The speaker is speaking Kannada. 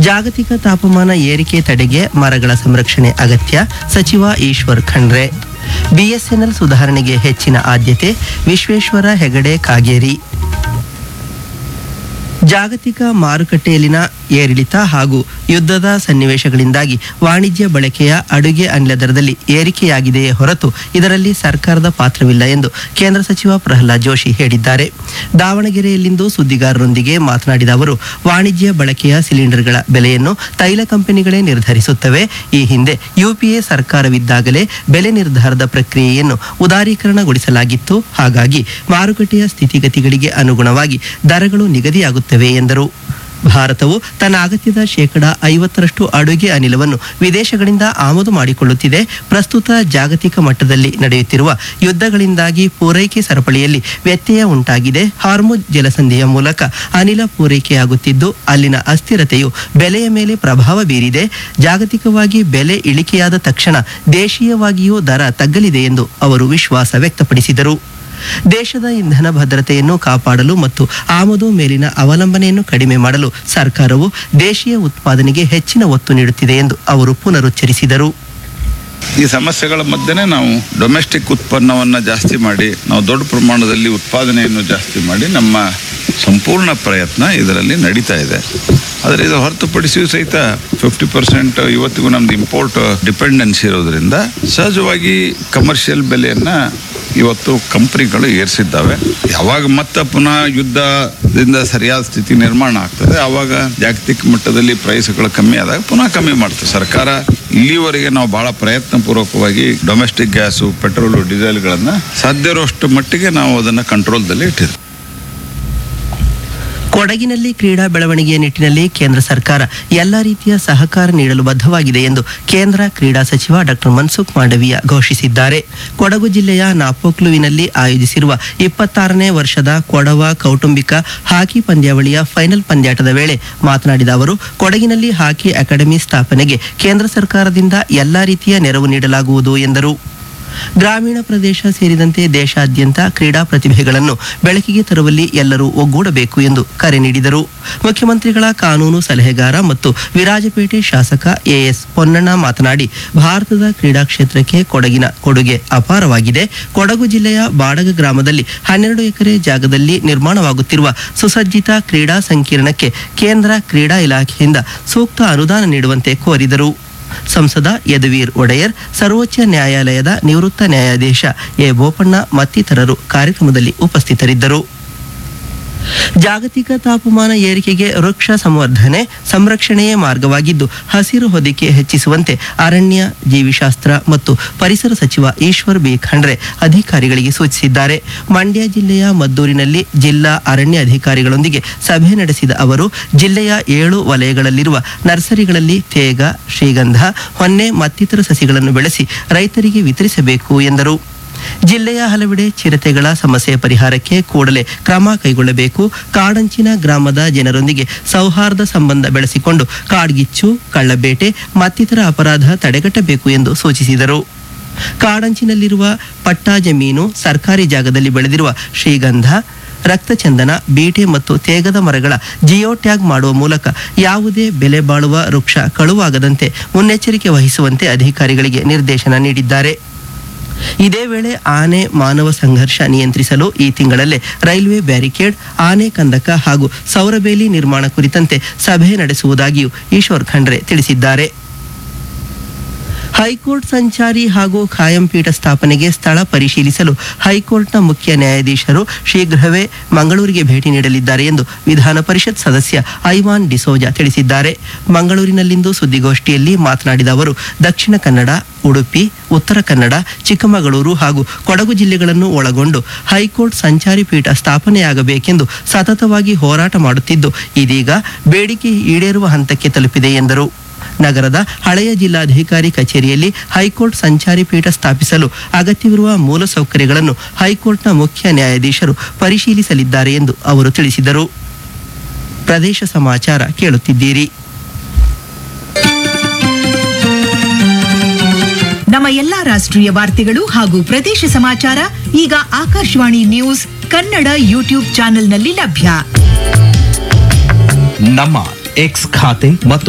ಜಾಗತಿಕ ತಾಪಮಾನ ಏರಿಕೆ ತಡೆಗೆ ಮರಗಳ ಸಂರಕ್ಷಣೆ ಅಗತ್ಯ ಸಚಿವ ಈಶ್ವರ್ ಖಂಡ್ರೆ ಬಿಎಸ್ಎನ್ಎಲ್ ಸುಧಾರಣೆಗೆ ಹೆಚ್ಚಿನ ಆದ್ಯತೆ ವಿಶ್ವೇಶ್ವರ ಹೆಗಡೆ ಕಾಗೇರಿ ಜಾಗತಿಕ ಮಾರುಕಟ್ಟೆಯಲ್ಲಿನ ಏರಿಳಿತ ಹಾಗೂ ಯುದ್ಧದ ಸನ್ನಿವೇಶಗಳಿಂದಾಗಿ ವಾಣಿಜ್ಯ ಬಳಕೆಯ ಅಡುಗೆ ಅನಿಲ ದರದಲ್ಲಿ ಏರಿಕೆಯಾಗಿದೆಯೇ ಹೊರತು ಇದರಲ್ಲಿ ಸರ್ಕಾರದ ಪಾತ್ರವಿಲ್ಲ ಎಂದು ಕೇಂದ್ರ ಸಚಿವ ಪ್ರಹ್ಲಾದ್ ಜೋಶಿ ಹೇಳಿದ್ದಾರೆ ದಾವಣಗೆರೆಯಲ್ಲಿಂದು ಸುದ್ದಿಗಾರರೊಂದಿಗೆ ಮಾತನಾಡಿದ ಅವರು ವಾಣಿಜ್ಯ ಬಳಕೆಯ ಸಿಲಿಂಡರ್ಗಳ ಬೆಲೆಯನ್ನು ತೈಲ ಕಂಪನಿಗಳೇ ನಿರ್ಧರಿಸುತ್ತವೆ ಈ ಹಿಂದೆ ಯುಪಿಎ ಸರ್ಕಾರವಿದ್ದಾಗಲೇ ಬೆಲೆ ನಿರ್ಧಾರದ ಪ್ರಕ್ರಿಯೆಯನ್ನು ಉದಾರೀಕರಣಗೊಳಿಸಲಾಗಿತ್ತು ಹಾಗಾಗಿ ಮಾರುಕಟ್ಟೆಯ ಸ್ಥಿತಿಗತಿಗಳಿಗೆ ಅನುಗುಣವಾಗಿ ದರಗಳು ನಿಗದಿಯಾಗುತ್ತವೆ ಎಂದರು ಭಾರತವು ತನ್ನ ಅಗತ್ಯದ ಶೇಕಡ ಐವತ್ತರಷ್ಟು ಅಡುಗೆ ಅನಿಲವನ್ನು ವಿದೇಶಗಳಿಂದ ಆಮದು ಮಾಡಿಕೊಳ್ಳುತ್ತಿದೆ ಪ್ರಸ್ತುತ ಜಾಗತಿಕ ಮಟ್ಟದಲ್ಲಿ ನಡೆಯುತ್ತಿರುವ ಯುದ್ಧಗಳಿಂದಾಗಿ ಪೂರೈಕೆ ಸರಪಳಿಯಲ್ಲಿ ವ್ಯತ್ಯಯ ಉಂಟಾಗಿದೆ ಹಾರ್ಮುಜ್ ಜಲಸಂಧಿಯ ಮೂಲಕ ಅನಿಲ ಪೂರೈಕೆಯಾಗುತ್ತಿದ್ದು ಅಲ್ಲಿನ ಅಸ್ಥಿರತೆಯು ಬೆಲೆಯ ಮೇಲೆ ಪ್ರಭಾವ ಬೀರಿದೆ ಜಾಗತಿಕವಾಗಿ ಬೆಲೆ ಇಳಿಕೆಯಾದ ತಕ್ಷಣ ದೇಶೀಯವಾಗಿಯೂ ದರ ತಗ್ಗಲಿದೆ ಎಂದು ಅವರು ವಿಶ್ವಾಸ ವ್ಯಕ್ತಪಡಿಸಿದರು ದೇಶದ ಇಂಧನ ಭದ್ರತೆಯನ್ನು ಕಾಪಾಡಲು ಮತ್ತು ಆಮದು ಮೇಲಿನ ಅವಲಂಬನೆಯನ್ನು ಕಡಿಮೆ ಮಾಡಲು ಸರ್ಕಾರವು ದೇಶೀಯ ಉತ್ಪಾದನೆಗೆ ಹೆಚ್ಚಿನ ಒತ್ತು ನೀಡುತ್ತಿದೆ ಎಂದು ಅವರು ಪುನರುಚ್ಚರಿಸಿದರು ಈ ಸಮಸ್ಯೆಗಳ ಮಧ್ಯೆನೇ ನಾವು ಡೊಮೆಸ್ಟಿಕ್ ಉತ್ಪನ್ನವನ್ನು ಜಾಸ್ತಿ ಮಾಡಿ ನಾವು ದೊಡ್ಡ ಪ್ರಮಾಣದಲ್ಲಿ ಉತ್ಪಾದನೆಯನ್ನು ಜಾಸ್ತಿ ಮಾಡಿ ನಮ್ಮ ಸಂಪೂರ್ಣ ಪ್ರಯತ್ನ ಇದರಲ್ಲಿ ನಡೀತಾ ಇದೆ ಆದರೆ ಇದು ಹೊರತುಪಡಿಸಿಯೂ ಸಹಿತ ಫಿಫ್ಟಿ ಪರ್ಸೆಂಟ್ ಇವತ್ತಿಗೂ ನಮ್ದು ಇಂಪೋರ್ಟ್ ಡಿಪೆಂಡೆನ್ಸಿ ಇರೋದ್ರಿಂದ ಸಹಜವಾಗಿ ಕಮರ್ಷಿಯಲ್ ಬೆಲೆಯನ್ನ ಇವತ್ತು ಕಂಪ್ನಿಗಳು ಏರಿಸಿದ್ದಾವೆ ಯಾವಾಗ ಮತ್ತೆ ಪುನಃ ಯುದ್ಧದಿಂದ ಸರಿಯಾದ ಸ್ಥಿತಿ ನಿರ್ಮಾಣ ಆಗ್ತದೆ ಆವಾಗ ಜಾಗತಿಕ ಮಟ್ಟದಲ್ಲಿ ಪ್ರೈಸ್ಗಳು ಕಮ್ಮಿ ಆದಾಗ ಪುನಃ ಕಮ್ಮಿ ಮಾಡ್ತದೆ ಸರ್ಕಾರ ಇಲ್ಲಿವರೆಗೆ ನಾವು ಬಹಳ ಪ್ರಯತ್ನ ಪೂರ್ವಕವಾಗಿ ಡೊಮೆಸ್ಟಿಕ್ ಗ್ಯಾಸು ಪೆಟ್ರೋಲು ಡೀಸೆಲ್ಗಳನ್ನ ಸಾಧ್ಯ ಇರುವಷ್ಟು ಮಟ್ಟಿಗೆ ನಾವು ಅದನ್ನ ಕಂಟ್ರೋಲ್ದಲ್ಲಿ ಇಟ್ಟಿದ್ದೀವಿ ಕೊಡಗಿನಲ್ಲಿ ಕ್ರೀಡಾ ಬೆಳವಣಿಗೆಯ ನಿಟ್ಟಿನಲ್ಲಿ ಕೇಂದ್ರ ಸರ್ಕಾರ ಎಲ್ಲ ರೀತಿಯ ಸಹಕಾರ ನೀಡಲು ಬದ್ಧವಾಗಿದೆ ಎಂದು ಕೇಂದ್ರ ಕ್ರೀಡಾ ಸಚಿವ ಡಾಕ್ಟರ್ ಮನ್ಸುಖ್ ಮಾಂಡವೀಯ ಘೋಷಿಸಿದ್ದಾರೆ ಕೊಡಗು ಜಿಲ್ಲೆಯ ನಾಪೋಕ್ಲುವಿನಲ್ಲಿ ಆಯೋಜಿಸಿರುವ ಇಪ್ಪತ್ತಾರನೇ ವರ್ಷದ ಕೊಡವ ಕೌಟುಂಬಿಕ ಹಾಕಿ ಪಂದ್ಯಾವಳಿಯ ಫೈನಲ್ ಪಂದ್ಯಾಟದ ವೇಳೆ ಮಾತನಾಡಿದ ಅವರು ಕೊಡಗಿನಲ್ಲಿ ಹಾಕಿ ಅಕಾಡೆಮಿ ಸ್ಥಾಪನೆಗೆ ಕೇಂದ್ರ ಸರ್ಕಾರದಿಂದ ಎಲ್ಲಾ ರೀತಿಯ ನೆರವು ನೀಡಲಾಗುವುದು ಎಂದರು ಗ್ರಾಮೀಣ ಪ್ರದೇಶ ಸೇರಿದಂತೆ ದೇಶಾದ್ಯಂತ ಕ್ರೀಡಾ ಪ್ರತಿಭೆಗಳನ್ನು ಬೆಳಕಿಗೆ ತರುವಲ್ಲಿ ಎಲ್ಲರೂ ಒಗ್ಗೂಡಬೇಕು ಎಂದು ಕರೆ ನೀಡಿದರು ಮುಖ್ಯಮಂತ್ರಿಗಳ ಕಾನೂನು ಸಲಹೆಗಾರ ಮತ್ತು ವಿರಾಜಪೇಟೆ ಶಾಸಕ ಎಎಸ್ ಪೊನ್ನಣ್ಣ ಮಾತನಾಡಿ ಭಾರತದ ಕ್ರೀಡಾ ಕ್ಷೇತ್ರಕ್ಕೆ ಕೊಡಗಿನ ಕೊಡುಗೆ ಅಪಾರವಾಗಿದೆ ಕೊಡಗು ಜಿಲ್ಲೆಯ ಬಾಡಗ ಗ್ರಾಮದಲ್ಲಿ ಹನ್ನೆರಡು ಎಕರೆ ಜಾಗದಲ್ಲಿ ನಿರ್ಮಾಣವಾಗುತ್ತಿರುವ ಸುಸಜ್ಜಿತ ಕ್ರೀಡಾ ಸಂಕೀರ್ಣಕ್ಕೆ ಕೇಂದ್ರ ಕ್ರೀಡಾ ಇಲಾಖೆಯಿಂದ ಸೂಕ್ತ ಅನುದಾನ ನೀಡುವಂತೆ ಕೋರಿದರು ಸಂಸದ ಯದುವೀರ್ ಒಡೆಯರ್ ಸರ್ವೋಚ್ಚ ನ್ಯಾಯಾಲಯದ ನಿವೃತ್ತ ನ್ಯಾಯಾಧೀಶ ಎ ಬೋಪಣ್ಣ ಮತ್ತಿತರರು ಕಾರ್ಯಕ್ರಮದಲ್ಲಿ ಉಪಸ್ಥಿತರಿದ್ದರು ಜಾಗತಿಕ ತಾಪಮಾನ ಏರಿಕೆಗೆ ವೃಕ್ಷ ಸಂವರ್ಧನೆ ಸಂರಕ್ಷಣೆಯೇ ಮಾರ್ಗವಾಗಿದ್ದು ಹಸಿರು ಹೊದಿಕೆ ಹೆಚ್ಚಿಸುವಂತೆ ಅರಣ್ಯ ಜೀವಿಶಾಸ್ತ್ರ ಮತ್ತು ಪರಿಸರ ಸಚಿವ ಈಶ್ವರ್ ಬಿ ಖಂಡ್ರೆ ಅಧಿಕಾರಿಗಳಿಗೆ ಸೂಚಿಸಿದ್ದಾರೆ ಮಂಡ್ಯ ಜಿಲ್ಲೆಯ ಮದ್ದೂರಿನಲ್ಲಿ ಜಿಲ್ಲಾ ಅರಣ್ಯ ಅಧಿಕಾರಿಗಳೊಂದಿಗೆ ಸಭೆ ನಡೆಸಿದ ಅವರು ಜಿಲ್ಲೆಯ ಏಳು ವಲಯಗಳಲ್ಲಿರುವ ನರ್ಸರಿಗಳಲ್ಲಿ ತೇಗ ಶ್ರೀಗಂಧ ಹೊನ್ನೆ ಮತ್ತಿತರ ಸಸಿಗಳನ್ನು ಬೆಳೆಸಿ ರೈತರಿಗೆ ವಿತರಿಸಬೇಕು ಎಂದರು ಜಿಲ್ಲೆಯ ಹಲವೆಡೆ ಚಿರತೆಗಳ ಸಮಸ್ಯೆ ಪರಿಹಾರಕ್ಕೆ ಕೂಡಲೇ ಕ್ರಮ ಕೈಗೊಳ್ಳಬೇಕು ಕಾಡಂಚಿನ ಗ್ರಾಮದ ಜನರೊಂದಿಗೆ ಸೌಹಾರ್ದ ಸಂಬಂಧ ಬೆಳೆಸಿಕೊಂಡು ಕಾಡ್ಗಿಚ್ಚು ಕಳ್ಳಬೇಟೆ ಮತ್ತಿತರ ಅಪರಾಧ ತಡೆಗಟ್ಟಬೇಕು ಎಂದು ಸೂಚಿಸಿದರು ಕಾಡಂಚಿನಲ್ಲಿರುವ ಪಟ್ಟಾ ಜಮೀನು ಸರ್ಕಾರಿ ಜಾಗದಲ್ಲಿ ಬೆಳೆದಿರುವ ಶ್ರೀಗಂಧ ರಕ್ತಚಂದನ ಬೀಟೆ ಮತ್ತು ತೇಗದ ಮರಗಳ ಜಿಯೋ ಟ್ಯಾಗ್ ಮಾಡುವ ಮೂಲಕ ಯಾವುದೇ ಬೆಲೆ ಬಾಳುವ ವೃಕ್ಷ ಕಳುವಾಗದಂತೆ ಮುನ್ನೆಚ್ಚರಿಕೆ ವಹಿಸುವಂತೆ ಅಧಿಕಾರಿಗಳಿಗೆ ನಿರ್ದೇಶನ ನೀಡಿದ್ದಾರೆ ಇದೇ ವೇಳೆ ಆನೆ ಮಾನವ ಸಂಘರ್ಷ ನಿಯಂತ್ರಿಸಲು ಈ ತಿಂಗಳಲ್ಲೇ ರೈಲ್ವೆ ಬ್ಯಾರಿಕೇಡ್ ಆನೆ ಕಂದಕ ಹಾಗೂ ಸೌರಬೇಲಿ ನಿರ್ಮಾಣ ಕುರಿತಂತೆ ಸಭೆ ನಡೆಸುವುದಾಗಿಯೂ ಈಶ್ವರ್ ಖಂಡ್ರೆ ತಿಳಿಸಿದ್ದಾರೆ ಹೈಕೋರ್ಟ್ ಸಂಚಾರಿ ಹಾಗೂ ಖಾಯಂ ಪೀಠ ಸ್ಥಾಪನೆಗೆ ಸ್ಥಳ ಪರಿಶೀಲಿಸಲು ಹೈಕೋರ್ಟ್ನ ಮುಖ್ಯ ನ್ಯಾಯಾಧೀಶರು ಶೀಘ್ರವೇ ಮಂಗಳೂರಿಗೆ ಭೇಟಿ ನೀಡಲಿದ್ದಾರೆ ಎಂದು ವಿಧಾನ ಪರಿಷತ್ ಸದಸ್ಯ ಐವಾನ್ ಡಿಸೋಜಾ ತಿಳಿಸಿದ್ದಾರೆ ಮಂಗಳೂರಿನಲ್ಲಿಂದು ಸುದ್ದಿಗೋಷ್ಠಿಯಲ್ಲಿ ಮಾತನಾಡಿದ ಅವರು ದಕ್ಷಿಣ ಕನ್ನಡ ಉಡುಪಿ ಉತ್ತರ ಕನ್ನಡ ಚಿಕ್ಕಮಗಳೂರು ಹಾಗೂ ಕೊಡಗು ಜಿಲ್ಲೆಗಳನ್ನು ಒಳಗೊಂಡು ಹೈಕೋರ್ಟ್ ಸಂಚಾರಿ ಪೀಠ ಸ್ಥಾಪನೆಯಾಗಬೇಕೆಂದು ಸತತವಾಗಿ ಹೋರಾಟ ಮಾಡುತ್ತಿದ್ದು ಇದೀಗ ಬೇಡಿಕೆ ಈಡೇರುವ ಹಂತಕ್ಕೆ ತಲುಪಿದೆ ಎಂದರು ನಗರದ ಹಳೆಯ ಜಿಲ್ಲಾಧಿಕಾರಿ ಕಚೇರಿಯಲ್ಲಿ ಹೈಕೋರ್ಟ್ ಸಂಚಾರಿ ಪೀಠ ಸ್ಥಾಪಿಸಲು ಅಗತ್ಯವಿರುವ ಮೂಲಸೌಕರ್ಯಗಳನ್ನು ಹೈಕೋರ್ಟ್ನ ಮುಖ್ಯ ನ್ಯಾಯಾಧೀಶರು ಪರಿಶೀಲಿಸಲಿದ್ದಾರೆ ಎಂದು ಅವರು ತಿಳಿಸಿದರು ಪ್ರದೇಶ ಸಮಾಚಾರ ಕೇಳುತ್ತಿದ್ದೀರಿ ನಮ್ಮ ಎಲ್ಲಾ ರಾಷ್ಟ್ರೀಯ ವಾರ್ತೆಗಳು ಹಾಗೂ ಪ್ರದೇಶ ಸಮಾಚಾರ ಈಗ ಆಕಾಶವಾಣಿ ನ್ಯೂಸ್ ಕನ್ನಡ ಯೂಟ್ಯೂಬ್ ಚಾನೆಲ್ನಲ್ಲಿ ಲಭ್ಯ ನಮ್ಮ ಎಕ್ಸ್ ಖಾತೆ ಮತ್ತು